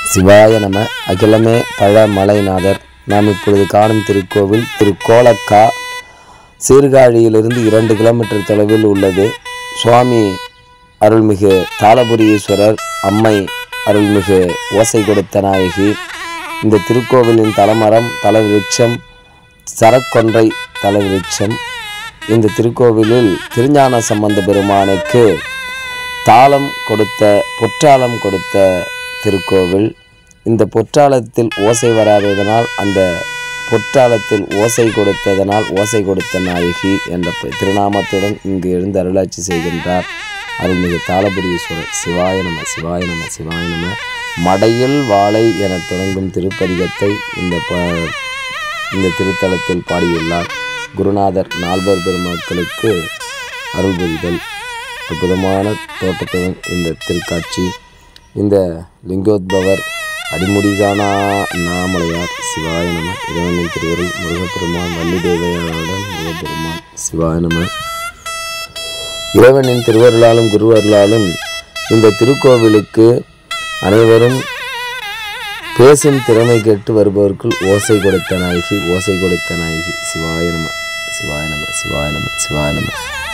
சிவாய நம அகிலமே பழ மலைநாதர் நாம் இப்பொழுது காணும் திருக்கோவில் திருக்கோலக்கா சீர்காழியிலிருந்து இரண்டு கிலோமீட்டர் தொலைவில் உள்ளது சுவாமி அருள்மிகு தாளபுரீஸ்வரர் அம்மை அருள்மிகு ஓசை கொடுத்த நாயகி இந்த திருக்கோவிலின் தலமரம் தலவிருட்சம் சரக்கொன்றை தலவிருட்சம் இந்த திருக்கோவிலில் திருஞான சம்பந்த பெருமானுக்கு தாளம் கொடுத்த பொற்றாளம் கொடுத்த திருக்கோவில் இந்த பொற்றாளத்தில் ஓசை வராததனால் அந்த பொற்றாளத்தில் ஓசை கொடுத்ததனால் ஓசை கொடுத்த நாயகி என்ற பெ- திருநாமத்துடன் இங்கு எழுந்து அருளாட்சி செய்கின்றார் அருள்மிகு தாளபுரீஸ்வரர் சிவாய நம சிவாய நம சிவாய நம மடையில் வாழை என தொடங்கும் திருப்பதிகத்தை இந்த ப இந்த திருத்தலத்தில் பாடியுள்ளார் குருநாதர் நால்வர் பெருமக்களுக்கு அருள் புரிதல் அற்புதமான தோட்டத்துடன் இந்த திருக்காட்சி இந்த லிங்கோத்பவர் அடிமுடிகானா அண்ணாமலையார் சிவாய நம இறைவனின் திருவரை முருகப்பெருமான் வள்ளி தேவையாருடன் முருகப்பெருமான் சிவாய நம இறைவனின் திருவருளாலும் குருவருளாலும் இந்த திருக்கோவிலுக்கு அனைவரும் பேசும் திறமை கேட்டு வருபவர்கள் ஓசை கொடுத்த நாயகி ஓசை கொடுத்த நாயகி சிவாய நம சிவாய நம சிவாய நம சிவாய நம